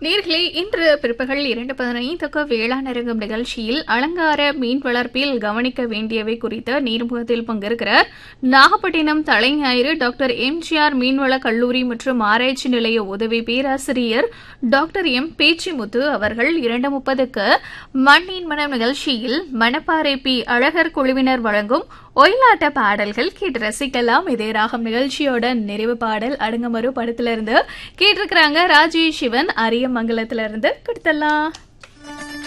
நேர்களே இன்று பிற்பகல் இரண்டு பதினைந்துக்கு வேளாண் அரங்கம் நிகழ்ச்சியில் அலங்கார மீன் வளர்ப்பில் கவனிக்க வேண்டியவை குறித்த நீர்முகத்தில் பங்கேற்கிறார் நாகப்பட்டினம் தலைஞாயிறு டாக்டர் எம்ஜிஆர் மீன்வள கல்லூரி மற்றும் ஆராய்ச்சி நிலைய உதவி பேராசிரியர் டாக்டர் எம் பேச்சிமுத்து அவர்கள் இரண்டு முப்பதுக்கு மண்ணின் மனம் நிகழ்ச்சியில் மணப்பாறை பி அழகர் குழுவினர் வழங்கும் ஒயிலாட்ட பாடல்கள் கேட்டு ரசிக்கலாம் இதே ராகம் நிகழ்ச்சியோட நிறைவு பாடல் அடங்கமரு படத்துல இருந்து கேட்டிருக்கிறாங்க ராஜேஷ் சிவன் அரியமங்கலத்துல இருந்து கொடுத்தலாம்